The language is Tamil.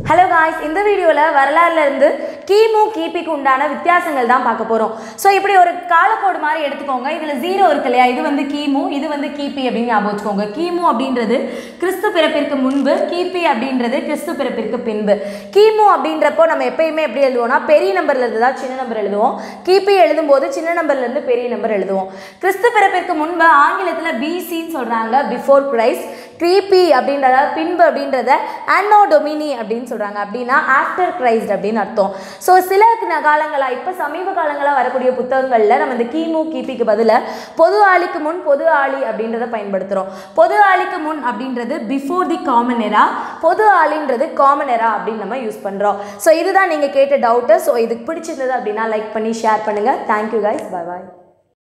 ஹலோ காய்ஸ் இந்த வீடியோவில் வரலாறுல இருந்து கிமு கிபிக்கு உண்டான வித்தியாசங்கள் தான் பார்க்க போகிறோம் ஸோ இப்படி ஒரு காலக்கோடு மாதிரி எடுத்துக்கோங்க இதில் ஜீரோ இருக்கு இல்லையா இது வந்து கிமு இது வந்து கிபி அப்படின்னு ஞாபகம் வச்சுக்கோங்க கிமு அப்படின்றது கிறிஸ்து பிறப்பிற்கு முன்பு கிபி அப்படின்றது கிறிஸ்து பிறப்பிற்கு பின்பு கிமு அப்படின்றப்போ நம்ம எப்பயுமே எப்படி எழுதுவோம்னா பெரிய நம்பர்ல இருந்து தான் சின்ன நம்பர் எழுதுவோம் கிபி எழுதும்போது சின்ன நம்பர்ல இருந்து பெரிய நம்பர் எழுதுவோம் கிறிஸ்து பிறப்பிற்கு முன்பு ஆங்கிலத்தில் பிசின்னு சொல்கிறாங்க பிஃபோர் கிரைஸ்ட் கிபி அப்படின்றத பின்பு அப்படின்றத அன்னோ டொமினி அப்படின்னு சொல்கிறாங்க அப்படின்னா ஆஃப்டர் கிரைஸ்ட் அப்படின்னு அர்த்தம் ஸோ சில ந- காலங்களா இப்போ சமீப காலங்களாக வரக்கூடிய புத்தகங்களில் நம்ம இந்த கிமு கிபிக்கு பதிலாக பொது ஆளிக்கு முன் பொது ஆளி அப்படின்றத பயன்படுத்துகிறோம் பொது ஆளிக்கு முன் அப்படின்றது பிஃபோர் தி காமன் எரா பொது ஆளின்றது காமன் எரா அப்படின்னு நம்ம யூஸ் பண்ணுறோம் ஸோ இதுதான் நீங்கள் கேட்ட டவுட்டு ஸோ இதுக்கு பிடிச்சிருந்தது அப்படின்னா லைக் பண்ணி ஷேர் பண்ணுங்கள் தேங்க்யூ கைஸ் பை பாய்